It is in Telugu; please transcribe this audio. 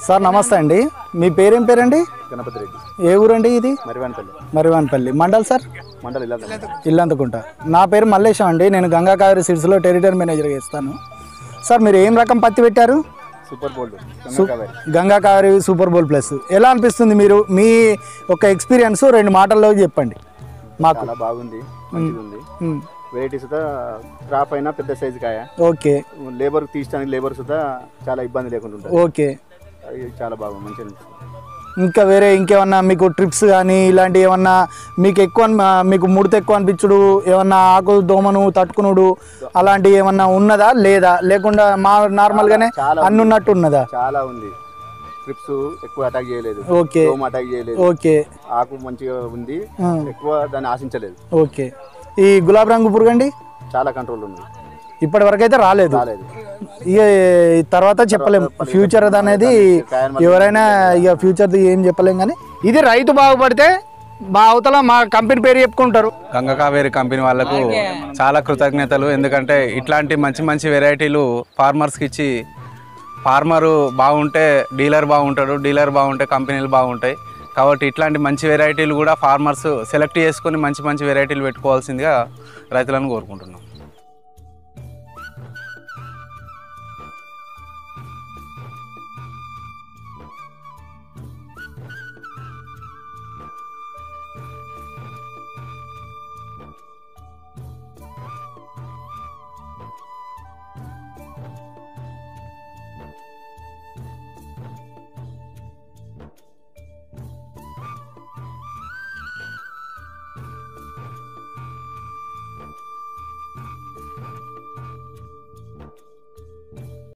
సార్ నమస్తే అండి మీ పేరేం పేరండి గణపతి రెడ్డి ఏ ఊరండి ఇది మరివానపల్లి మరివాన్పల్లి మండల్ సార్ మండలి ఇలా ఇల్లంతకుంట నా పేరు మల్లేశం అండి నేను గంగా కావేరి సీడ్స్లో టెరిటరీ మేనేజర్గా ఇస్తాను సార్ మీరు ఏం రకం పత్తి పెట్టారు super bold Kaveri Ganga Kaveri super bold plus ఎలా అనిపిస్తుంది మీరు మీ ఒక ఎక్స్పీరియన్స్ రెండు మాటల్లో చెప్పండి మాకు చాలా బాగుంది మంచిగా ఉంది మ్, వెరైటీ సుతా క్రాప్ అయినా పెద్ద సైజు కాయ ఓకే లేబర్ తీయడానికి లేబర్ సుతా చాలా ఇబ్బంది లేకుండా ఉంటుంది ఓకే అది చాలా బాగుంది మంచిగా అనిపిస్తుంది ఇంకా వేరే ఇంకేమన్నా మీకు ట్రిప్స్ కానీ ఇలాంటి ఏమన్నా మీకు ఎక్కువ అన్- మీకు ముడత ఎక్కువ అనిపించుడు ఏమన్నా ఆకు దోమను తట్టుకునుడు అలాంటి ఏమన్నా ఉన్నదా లేదా లేకుండా మా నార్మల్గానే చాలా అన్ని ఉన్నట్టు ఉన్నదా చాలా ఉంది ట్రిప్స్ ఎక్కువ అటాక్ చేయలేదు ఓకే దోమ అటాక్ చేయలేదు ఓకే ఆకు మంచిగా ఉంది ఆ, ఎక్కువ దాన్ని ఆశించలేదు ఓకే ఈ గులాబీ రంగు పురుగండి చాలా కంట్రోల్ ఉంది ఇప్పటి వరకు అయితే రాలేదు రాలేదు ఇక ఈ తర్వాత చెప్పలేం ఫ్యూచర్ అనేది ఎవరైనా ఇక ఫ్యూచర్ది ఏం చెప్పలేం కానీ ఇది రైతు బాగుపడితే మా అవతల మా కంపెనీ పేరు చెప్పుకుంటారు గంగ కావేరి కంపెనీ వాళ్ళకు చాలా కృతజ్ఞతలు ఎందుకంటే ఇట్లాంటి మంచి మంచి వెరైటీలు ఫార్మర్స్కి ఇచ్చి ఫార్మరు బాగుంటే డీలర్ బాగుంటాడు డీలర్ బాగుంటే కంపెనీలు బాగుంటాయి కాబట్టి ఇట్లాంటి మంచి వెరైటీలు కూడా ఫార్మర్స్ సెలెక్ట్ చేసుకొని మంచి మంచి వెరైటీలు పెట్టుకోవాల్సిందిగా రైతులను కోరుకుంటున్నాం